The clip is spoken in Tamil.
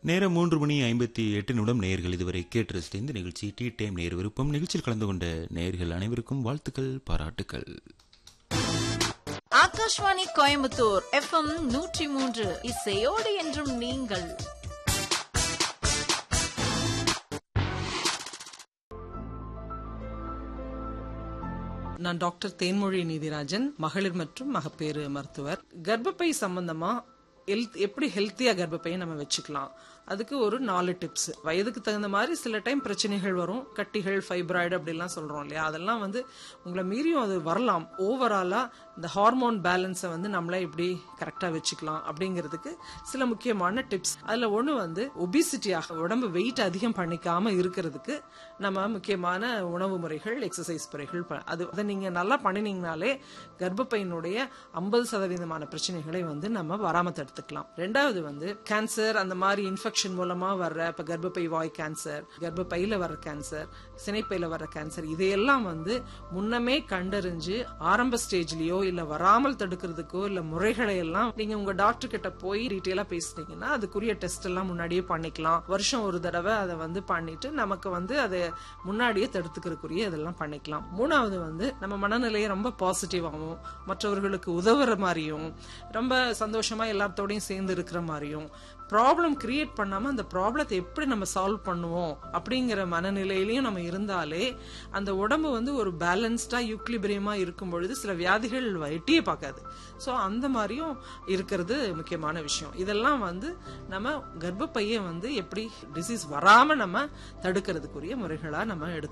நேரம் மூன்று மணி ஐம்பத்தி எட்டு நிமிடம் நேர்கள் இதுவரை கேட்டு ரசித்த இந்த நிகழ்ச்சி டீ டைம் நேர் விருப்பம் நிகழ்ச்சியில் கலந்து கொண்ட நேர்கள் அனைவருக்கும் வாழ்த்துக்கள் பாராட்டுக்கள் ஆகாஷ்வாணி கோயம்புத்தூர் எஃப்எம் நூற்றி மூன்று இசையோடு என்றும் நீங்கள் நான் டாக்டர் தேன்மொழி நீதிராஜன் மகளிர் மற்றும் மகப்பேறு மருத்துவர் கர்ப்பப்பை சம்பந்தமா ஹெல்த் எப்படி ஹெல்த்தியா கர்ப்பப்பையை நம்ம வச்சுக்கலாம் அதுக்கு ஒரு நாலு டிப்ஸ் வயதுக்கு தகுந்த மாதிரி சில டைம் பிரச்சனைகள் வரும் கட்டிகள் ஃபைப்ராய்டு அப்படிலாம் சொல்றோம் இல்லையா அதெல்லாம் வந்து உங்களை மீறியும் அது வரலாம் ஓவராலா இந்த ஹார்மோன் பேலன்ஸை வந்து நம்மளே எப்படி கரெக்டா வச்சுக்கலாம் அப்படிங்கிறதுக்கு சில முக்கியமான டிப்ஸ் அதுல ஒண்ணு வந்து ஒபிசிட்டியாக உடம்பு வெயிட் அதிகம் பண்ணிக்காம இருக்கிறதுக்கு நம்ம முக்கியமான உணவு முறைகள் எக்ஸசைஸ் முறைகள் ப- அது அதை நீங்க நல்லா பண்ணினீங்கனாலே கர்ப்பப்பையினுடைய ஐம்பது சதவீதமான பிரச்சனைகளை வந்து நம்ம வராம தடுத்துக்கலாம் ரெண்டாவது வந்து கேன்சர் அந்த மாதிரி இன்ஃபெக்ஷன் மூலமா வர்ற இப்ப கர்ப்பப்பை வாய் கேன்சர் கர்ப்பப்பையில வர்ற கேன்சர் சினைப்பையில வர்ற கேன்சர் இதையெல்லாம் வந்து முன்னமே கண்டறிஞ்சு ஆரம்ப ஸ்டேஜ்லயோ இல்ல வராமல் தடுக்கிறதுக்கோ இல்ல முறைகளை எல்லாம் நீங்க உங்க டாக்டர் கிட்ட போய் டீட்டெயிலா பேசுனீங்கன்னா அதுக்குரிய டெஸ்ட் எல்லாம் முன்னாடியே பண்ணிக்கலாம் வருஷம் ஒரு தடவை அதை வந்து பண்ணிட்டு நமக்கு வந்து அதை முன்னாடியே தடுத்துக்கிறதுக்குரிய இதெல்லாம் பண்ணிக்கலாம் மூணாவது வந்து நம்ம மனநிலையை ரொம்ப பாசிட்டிவாகவும் மற்றவர்களுக்கு உதவுற மாதிரியும் ரொம்ப சந்தோஷமா எல்லாத்தோடையும் சேர்ந்து இருக்கிற மாதிரியும் ப்ராப்ளம் கிரியேட் பண்ணாம அந்த ப்ராப்ளத்தை எப்படி நம்ம சால்வ் பண்ணுவோம் அப்படிங்கிற மனநிலையிலையும் நம்ம இருந்தாலே அந்த உடம்பு வந்து ஒரு பேலன்ஸ்டா யூக்லிபிரியமா இருக்கும் பொழுது சில வியாதிகள் எட்டியே பார்க்காது ஸோ அந்த மாதிரியும் இருக்கிறது முக்கியமான விஷயம் இதெல்லாம் வந்து நம்ம கர்ப்பப்பையை வந்து எப்படி டிசீஸ் வராம நம்ம தடுக்கிறதுக்குரிய முறைகளா நம்ம எடுத்து